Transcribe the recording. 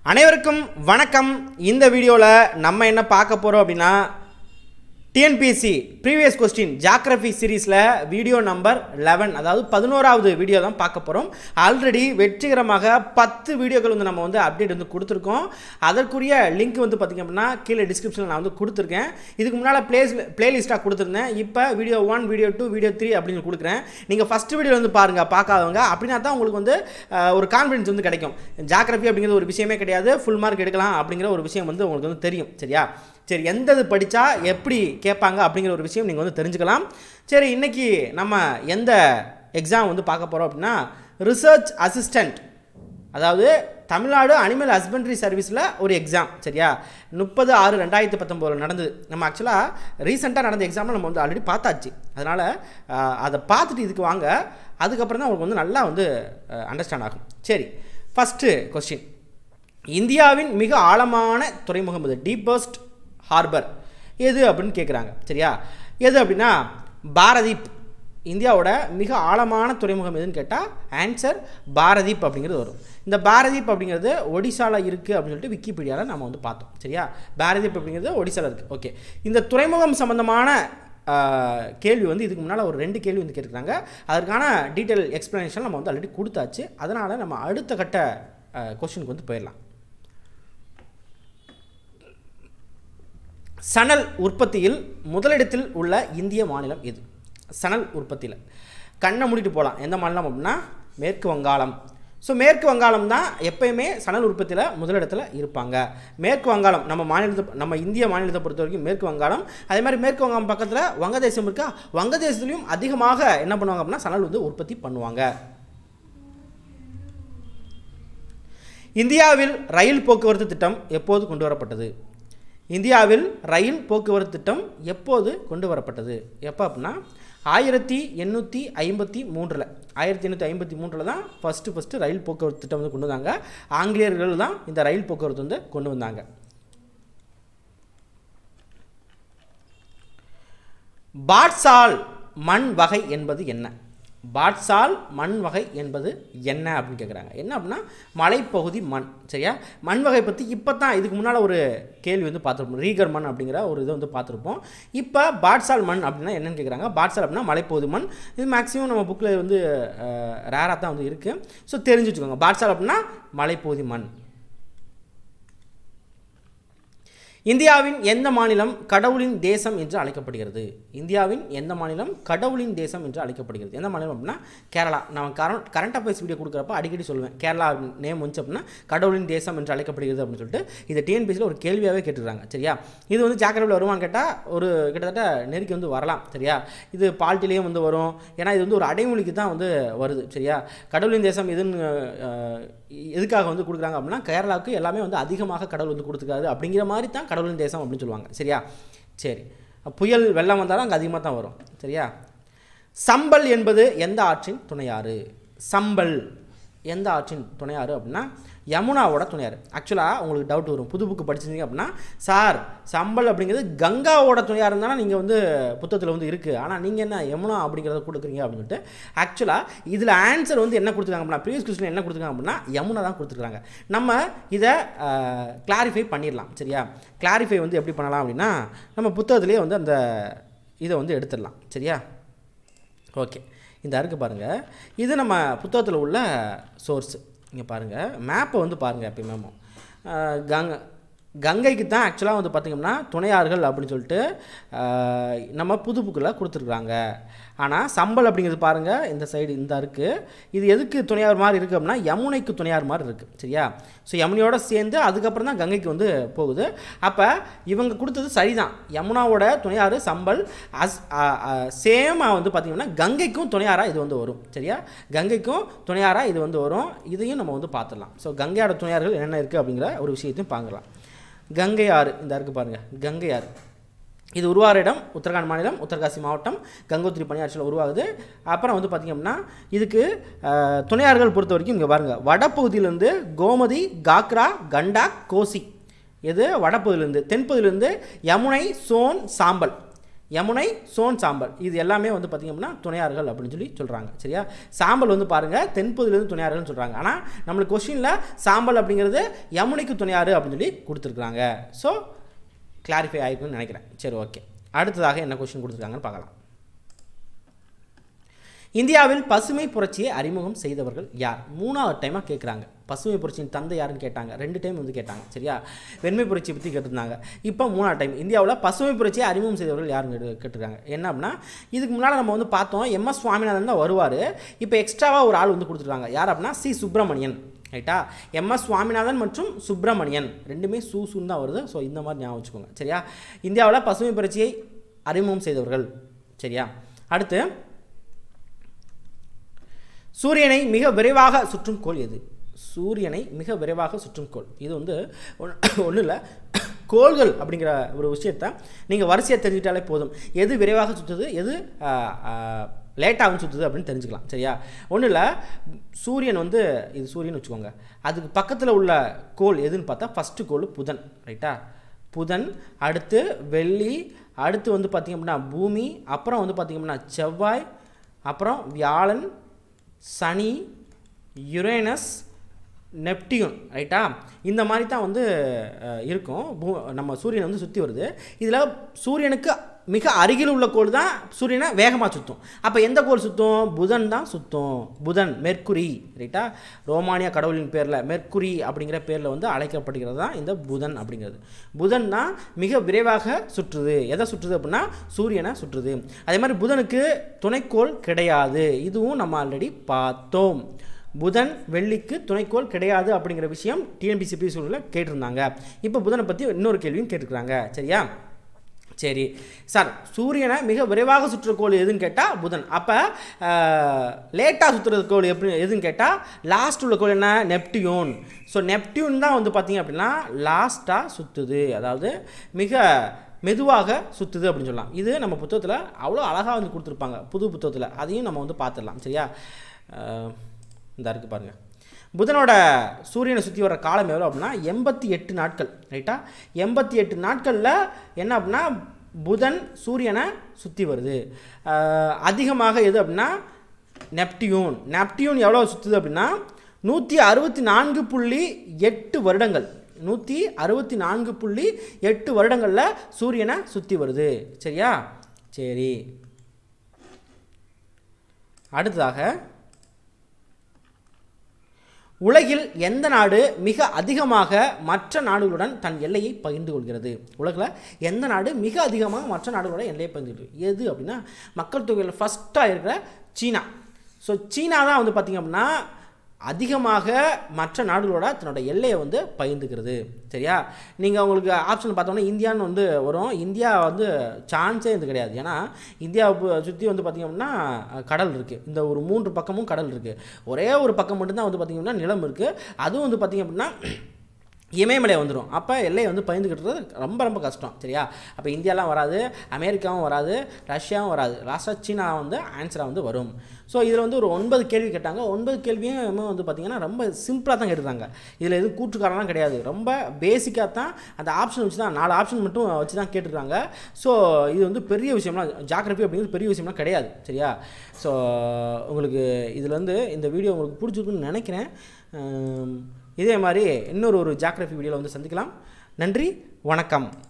அனைவருக்கும் வணக்கம் இந்த வீடியோவில் நம்ம என்ன பார்க்க போகிறோம் அப்படின்னா டிஎன்பிஎஸ்சி ப்ரீவியஸ் கொஸ்டின் ஜாக்ரஃபி சீரீஸில் வீடியோ நம்பர் லெவன் அதாவது பதினோராவது வீடியோ தான் பார்க்க போகிறோம் ஆல்ரெடி வெற்றிகரமாக பத்து வீடியோக்கள் வந்து நம்ம வந்து அப்டேட் வந்து கொடுத்துருக்கோம் அதற்குரிய லிங்க் வந்து பார்த்திங்க அப்படின்னா கீழே டிஸ்கிரிப்ஷனில் நான் வந்து கொடுத்துருக்கேன் இதுக்கு முன்னால் பிளேஸ் பிளேலிஸ்ட்டாக கொடுத்துருந்தேன் இப்போ video one video two video three அப்படின்னு கொடுக்குறேன் நீங்கள் ஃபஸ்ட் வீடியோ வந்து பாருங்கள் பார்க்காதவங்க அப்படின்னா தான் உங்களுக்கு வந்து அஹ், ஒரு கான்ஃபிடன்ஸ் வந்து கிடைக்கும் ஜாக்ரஃபி அப்படிங்கிறது ஒரு விஷயமே கிடையாது ஃபுல் மார்க் எடுக்கலாம் அப்படிங்கிற ஒரு விஷயம் வந்து உங்களுக்கு வந்து தெரியும் சரியா சரி எந்த இது படித்தா எப்படி கேட்பாங்க அப்படிங்கிற ஒரு விஷயம் நீங்கள் வந்து தெரிஞ்சுக்கலாம் சரி இன்னைக்கு நம்ம எந்த எக்ஸாம் வந்து பார்க்க போகிறோம் அப்படின்னா ரிசர்ச் அசிஸ்டண்ட் அதாவது தமிழ்நாடு அனிமல் ஹஸ்பண்டரி சர்வீஸில் ஒரு எக்ஸாம் சரியா முப்பது ஆறு ரெண்டாயிரத்தி பத்தொம்போதில் நடந்தது நம்ம ஆக்சுவலாக ரீசெண்டாக நடந்த எக்ஸாமில் நம்ம வந்து ஆல்ரெடி பார்த்தாச்சு அதனால் ஆஹ், அதை பார்த்துட்டு இதுக்கு வாங்க அதுக்கப்புறம் தான் உங்களுக்கு வந்து நல்லா வந்து அண்டர்ஸ்டாண்ட் ஆகும் சரி ஃபஸ்ட்டு கொஸ்டின் இந்தியாவின் மிக ஆழமான துறைமுகம் இது டீப்பஸ்ட் ஹார்பர் எது அப்படின்னு கேட்குறாங்க சரியா எது அப்படின்னா பாரதீப் இந்தியாவோட மிக ஆழமான துறைமுகம் எதுன்னு கேட்டால் ஆன்சர் பாரதீப் அப்படிங்கிறது வரும் இந்த பாரதீப் அப்படிங்கிறது ஒடிசாவில் இருக்குது அப்படின்னு சொல்லிட்டு விக்கிபீடியாவில் நம்ம வந்து பார்த்தோம் சரியா பாரதீப் அப்படிங்கிறது ஒடிசாவில் இருக்குது ஓகே இந்த துறைமுகம் சம்மந்தமான ஆஹ், கேள்வி வந்து இதுக்கு முன்னால் ஒரு ரெண்டு கேள்வி வந்து கேட்டிருக்காங்க அதற்கான டீட்டெயில் எக்ஸ்ப்ளனேஷன் நம்ம வந்து ஆல்ரெடி கொடுத்தாச்சு அதனால் நம்ம அடுத்த கட்ட கொஸ்டினுக்கு வந்து போயிடலாம் சணல் உற்பத்தியில் முதலிடத்தில் உள்ள இந்திய மாநிலம் எது சணல் உற்பத்தியில் கண்ணை மூடிட்டு போகலாம் எந்த மாநிலம் அப்படின்னா மேற்கு வங்காளம் ஸோ மேற்கு வங்காளம் தான் எப்பயுமே சணல் உற்பத்தியில் முதலிடத்தில் இருப்பாங்க மேற்கு வங்காளம் நம்ம மாநிலத்தை நம்ம இந்திய மாநிலத்தை பொறுத்த வரைக்கும் மேற்கு வங்காளம் அதே மாதிரி மேற்கு வங்காளம் பக்கத்தில் வங்கதேசம் இருக்கா வங்கதேசத்துலேயும் அதிகமாக என்ன பண்ணுவாங்க அப்படின்னா சணல் வந்து உற்பத்தி பண்ணுவாங்க இந்தியாவில் ரயில் போக்குவரத்து திட்டம் எப்போது கொண்டு வரப்பட்டது இந்தியாவில் ரயில் போக்குவரத்து திட்டம் எப்போது கொண்டு வரப்பட்டது எப்போ அப்படின்னா ஆயிரத்தி எண்ணூற்றி ஐம்பத்தி மூன்றில் ஆயிரத்தி எண்ணூற்றி ஐம்பத்தி மூன்றில் தான் ஃபஸ்ட்டு ஃபஸ்ட்டு ரயில் போக்குவரத்து திட்டம் வந்து கொண்டு வந்தாங்க ஆங்கிலேயர்கள் தான் இந்த ரயில் போக்குவரத்து வந்து கொண்டு வந்தாங்க பாட்சால் மண் வகை என்பது என்ன பாட்சால் மண் வகை என்பது என்ன அப்படின்னு கேட்குறாங்க என்ன அப்படின்னா மலைப்பகுதி மண் சரியா மண் வகை பற்றி இப்போ தான் இதுக்கு முன்னால் ஒரு கேள்வி வந்து பார்த்துருப்போம் ரீகர் மண் அப்படிங்கிற ஒரு இதை வந்து பார்த்துருப்போம் இப்போ பாட்சால் மண் அப்படின்னா என்னன்னு கேட்குறாங்க பாட்சால் அப்படின்னா மலைப்பகுதி மண் இது மேக்ஸிமம் நம்ம புக்கில் வந்து ரேராக தான் வந்து இருக்குது ஸோ தெரிஞ்சு வச்சுக்கோங்க பாட்சால் அப்படின்னா மலைப்பகுதி மண் இந்தியாவின் எந்த மாநிலம் கடவுளின் தேசம் என்று அழைக்கப்படுகிறது இந்தியாவின் எந்த மாநிலம் கடவுளின் தேசம் என்று அழைக்கப்படுகிறது எந்த மாநிலம் அப்படின்னா கேரளா நான் கரண்ட் கரண்ட் அஃபேர்ஸ் வீடியோ கொடுக்குறப்ப அடிக்கடி சொல்லுவேன் கேரளா நேம் வந்துச்சு அப்படின்னா கடவுளின் தேசம் என்று அழைக்கப்படுகிறது அப்படின்னு சொல்லிட்டு இதை டிஎன்பிசியில் ஒரு கேள்வியாகவே கேட்டுருக்காங்க சரியா இது வந்து ஜாக்கிரபில் வருமான்னு கேட்டால் ஒரு கிட்டத்தட்ட நெருக்கி வந்து வரலாம் சரியா இது பால்ட்டிலேயும் வந்து வரும் ஏன்னா இது வந்து ஒரு அடைமொழிக்கு தான் வந்து வருது சரியா கடவுளின் தேசம் எதுன்னு அஹ், எதுக்காக வந்து கொடுக்குறாங்க அப்படின்னா கேரளாவுக்கு எல்லாமே வந்து அதிகமாக கடவுள் வந்து கொடுத்துருக்காரு அப்படிங்கிற மாதிரி தான் கடவுளின் தேசம் அப்படின்னு சொல்லுவாங்க சரியா சரி புயல் வெள்ளம் வந்தாலும் அங்கே அதிகமாக தான் வரும் சரியா சம்பல் என்பது எந்த ஆற்றின் துணையாறு சம்பல் எந்த ஆற்றின் துணையாறு அப்படின்னா யமுனாவோட துணையாறு ஆக்சுவலாக உங்களுக்கு டவுட் வரும் புது புக்கு படிச்சிருந்தீங்க அப்படின்னா சார் சம்பல் அப்படிங்கிறது கங்காவோட துணையாறு இருந்தாலும் நீங்கள் வந்து புத்தகத்தில் வந்து இருக்குது ஆனால் நீங்கள் என்ன யமுனா அப்படிங்கிறத கொடுக்குறீங்க அப்படின்னு சொல்லிட்டு ஆக்சுவலாக இதில் ஆன்சர் வந்து என்ன கொடுத்துருக்காங்க அப்படின்னா ப்ரீவியஸ் கொஸ்டின் என்ன கொடுத்துருக்காங்க அப்படின்னா யமுனா தான் கொடுத்துருக்காங்க நம்ம இதை கிளாரிஃபை பண்ணிடலாம் சரியா கிளாரிஃபை வந்து எப்படி பண்ணலாம் அப்படின்னா நம்ம புத்தகத்திலேயே வந்து அந்த இதை வந்து எடுத்துடலாம் சரியா ஓகே இந்த அருக்கு பாருங்கள் இது நம்ம புத்தகத்தில் உள்ள சோர்ஸ் இங்கே பாருங்கள் மேப்பை வந்து பாருங்கள் எப்பயுமே அஹ் கங்க கங்கைக்கு தான் ஆக்சுவலாக வந்து பார்த்திங்கன்னா துணையார்கள் அப்படின்னு சொல்லிட்டு அஹ், நம்ம புது புக்கில் கொடுத்துருக்குறாங்க ஆனால் சம்பல் அப்படிங்கிறது பாருங்கள் இந்த சைடு இந்த இருக்குது இது எதுக்கு துணையார் மாதிரி இருக்குது அப்படின்னா யமுனைக்கு துணையார் மாதிரி இருக்குது சரியா ஸோ யமுனையோட சேர்ந்து அதுக்கப்புறம் தான் கங்கைக்கு வந்து போகுது அப்போ இவங்க கொடுத்தது சரிதான் யமுனாவோட துணையாறு சம்பல் அஸ் சேமாக வந்து பார்த்திங்கன்னா கங்கைக்கும் துணையாராக இது வந்து வரும் சரியா கங்கைக்கும் துணையாராக இது வந்து வரும் இதையும் நம்ம வந்து பார்த்துடலாம் ஸோ கங்கையோட துணையார்கள் என்னென்ன இருக்குது அப்படிங்கிற ஒரு விஷயத்தையும் பார்க்கலாம் கங்கை ஆறு இந்த இருக்கு பாருங்கள் கங்கை ஆறு இது உருவாகிற இடம் உத்தரகாண்ட் மாநிலம் உத்தரகாசி மாவட்டம் கங்கோத்திரி பணியாற்றில் உருவாகுது அப்புறம் வந்து பார்த்திங்க அப்படின்னா இதுக்கு அஹ், துணையார்கள் பொறுத்த வரைக்கும் இங்கே பாருங்கள் வடப்பகுதியிலேருந்து கோமதி காக்ரா கண்டாக் கோசி இது வடப்பகுதியிலேருந்து தென்பகுதியிலேருந்து யமுனை சோன் சாம்பல் யமுனை சோன் சாம்பல் இது எல்லாமே வந்து பார்த்திங்க அப்படின்னா துணையார்கள் அப்படின்னு சொல்லி சொல்கிறாங்க சரியா சாம்பல் வந்து பாருங்கள் தென்பகுதியிலேருந்து துணையார்கள்னு சொல்கிறாங்க ஆனால் நம்மளுக்கு கொஸ்டினில் சாம்பல் அப்படிங்கிறது யமுனைக்கு துணையாறு அப்படின்னு சொல்லி கொடுத்துருக்குறாங்க ஸோ கிளாரிஃபை ஆகிருக்குன்னு நினைக்கிறேன் சரி ஓகே அடுத்ததாக என்ன கொஸ்டின் கொடுத்துருக்காங்கன்னு பார்க்கலாம் இந்தியாவில் பசுமை புரட்சியை அறிமுகம் செய்தவர்கள் யார் மூணாவது டைமாக கேட்குறாங்க பசுமை புரட்சியின் தந்தை யாருன்னு கேட்டாங்க ரெண்டு டைம் வந்து கேட்டாங்க சரியா வெண்மை புரட்சியை பற்றி கேட்டிருந்தாங்க இப்போ மூணாவது டைம் இந்தியாவில் பசுமை புரட்சியை அறிமுகம் செய்தவர்கள் யாருன்னு கேட்டு- கேட்டிருக்காங்க என்ன அப்படின்னா இதுக்கு முன்னால் நம்ம வந்து பார்த்தோம் எம்எஸ் சுவாமிநாதன் தான் வருவார் இப்போ எக்ஸ்ட்ராவாக ஒரு ஆள் வந்து கொடுத்துருக்காங்க யார் அப்படின்னா சி சுப்பிரமணியன் ரைட்டா எம்எஸ் சுவாமிநாதன் மற்றும் சுப்பிரமணியன் ரெண்டுமே சூ சூன்னு தான் வருது ஸோ இந்த மாதிரி ஞாபகம் வச்சுக்கோங்க சரியா இந்தியாவில் பசுமை புரட்சியை அறிமுகம் செய்தவர்கள் சரியா அடுத்து சூரியனை மிக விரைவாக சுற்றும் கோள் எது சூரியனை மிக விரைவாக சுற்றும் கோள் இது வந்து ஒன்றும் இல்லை கோள்கள் அப்படிங்கிற ஒரு விஷயத்த நீங்கள் வரிசையாக தெரிஞ்சுக்கிட்டாலே போதும் எது விரைவாக சுற்றுது எது லேட்டாகவும் சுற்றுது அப்படின்னு தெரிஞ்சுக்கலாம் சரியா ஒன்றும் இல்லை சூரியன் வந்து இது சூரியன் வச்சுக்கோங்க அதுக்கு பக்கத்தில் உள்ள கோள் எதுன்னு பார்த்தா ஃபஸ்ட்டு கோள் புதன் ரைட்டா புதன் அடுத்து வெள்ளி அடுத்து வந்து பார்த்திங்க அப்படின்னா பூமி அப்புறம் வந்து பார்த்திங்க அப்படின்னா செவ்வாய் அப்புறம் வியாழன் சனி யுரேனஸ் நெப்டியூன் ரைட்டா இந்த மாதிரி தான் வந்து அஹ், இருக்கும் பூ நம்ம சூரியன் வந்து சுற்றி வருது இதில் சூரியனுக்கு மிக அருகில் உள்ள கோள் தான் சூரியனை வேகமாக சுற்றும் அப்போ எந்த கோள் சுற்றும் புதன் தான் சுற்றும் புதன் மெர்க்குரி ரைட்டா ரோமானிய கடவுளின் பேரில் மெர்க்குரி அப்படிங்கிற பேரில் வந்து அழைக்கப்படுகிறது தான் இந்த புதன் அப்படிங்கிறது புதன் தான் மிக விரைவாக சுற்றுது எதை சுற்றுது அப்படின்னா சூரியனை சுற்றுது அதே மாதிரி புதனுக்கு துணைக்கோள் கிடையாது இதுவும் நம்ம ஆல்ரெடி பார்த்தோம் புதன் வெள்ளிக்கு துணைக்கோள் கிடையாது அப்படிங்கிற விஷயம் டிஎன்பிசி பிசியில் கேட்டிருந்தாங்க இப்போ புதனை பற்றி இன்னொரு கேள்வியும் கேட்டிருக்கிறாங்க சரியா சரி சார் சூரியனை மிக விரைவாக சுற்றுற கோள் எதுன்னு கேட்டால் புதன் அப்போ லேட்டாக சுற்றுற கோள் எப்படி எதுன்னு கேட்டால் லாஸ்ட் உள்ள கோள் என்ன நெப்டியூன் ஸோ நெப்டியூன் தான் வந்து பார்த்தீங்க அப்படின்னா லாஸ்ட்டாக சுற்றுது அதாவது மிக மெதுவாக சுற்றுது அப்படின்னு சொல்லலாம் இது நம்ம புத்தகத்தில் அவ்வளோ அழகாக வந்து கொடுத்துருப்பாங்க புது புத்தகத்தில் அதையும் நம்ம வந்து பார்த்துடலாம் சரியா அஹ், இந்த இருக்கு பாருங்க புதனோட சூரியனை சுற்றி வர காலம் எவ்வளோ அப்படின்னா எண்பத்தி எட்டு நாட்கள் ரைட்டா எண்பத்தி எட்டு நாட்களில் என்ன அப்படின்னா புதன் சூரியனை சுற்றி வருது அஹ், அதிகமாக எது அப்படின்னா நெப்டியூன் நெப்டியூன் எவ்வளோ சுற்றுது அப்படின்னா நூற்றி அறுபத்தி நான்கு புள்ளி எட்டு வருடங்கள் நூற்றி அறுபத்தி நான்கு புள்ளி எட்டு வருடங்களில் சூரியனை சுற்றி வருது சரியா சரி அடுத்ததாக உலகில் எந்த நாடு மிக அதிகமாக மற்ற நாடுகளுடன் தன் எல்லையை பகிர்ந்து கொள்கிறது உலகில் எந்த நாடு மிக அதிகமாக மற்ற நாடுகளோட எல்லையை பகிர்ந்து கொள்கிறது எது அப்படின்னா மக்கள் தொகையில் ஃபஸ்ட்டாக இருக்கிற சீனா ஸோ சீனா தான் வந்து பார்த்திங்க அப்படின்னா அதிகமாக மற்ற நாடுகளோட தன்னோட எல்லையை வந்து பகிர்ந்துக்கிறது சரியா நீங்கள் உங்களுக்கு ஆப்ஷன் பார்த்தோன்னா இந்தியான்னு வந்து வரும் இந்தியா வந்து சான்ஸே இது கிடையாது ஏன்னா இந்தியாவை சுற்றி வந்து பார்த்திங்க அப்படின்னா அஹ், கடல் இருக்குது இந்த ஒரு மூன்று பக்கமும் கடல் இருக்குது ஒரே ஒரு பக்கம் மட்டும்தான் வந்து பார்த்திங்க அப்படின்னா நிலம் இருக்குது அதுவும் வந்து பார்த்திங்க அப்படின்னா இமயமலை வந்துடும் அப்போ எல்லையை வந்து பயந்துக்கிட்டு ரொம்ப ரொம்ப கஷ்டம் சரியா அப்போ இந்தியாலாம் வராது அமெரிக்காவும் வராது ரஷ்யாவும் வராது லாஸ்ட்டாக சீனா வந்து ஆன்சராக வந்து வரும் ஸோ இதில் வந்து ஒரு ஒன்பது கேள்வி கேட்டாங்க ஒன்பது கேள்வியும் வந்து பார்த்திங்கன்னா ரொம்ப சிம்பிளாக தான் கேட்டிருந்தாங்க இதில் எதுவும் கூற்றுக்காரெல்லாம் கிடையாது ரொம்ப பேசிக்காக தான் அந்த ஆப்ஷன் வச்சு தான் நாலு ஆப்ஷன் மட்டும் வச்சு தான் கேட்டிருக்காங்க ஸோ இது வந்து பெரிய விஷயம்லாம் ஜாகிரபி அப்படிங்கிறது பெரிய விஷயம்லாம் கிடையாது சரியா ஸோ உங்களுக்கு இதில் வந்து இந்த வீடியோ உங்களுக்கு பிடிச்சிருக்குன்னு நினைக்கிறேன் அம், இதே மாதிரி இன்னொரு ஒரு ஜாகிரபி வீடியோவில் வந்து சந்திக்கலாம் நன்றி வணக்கம்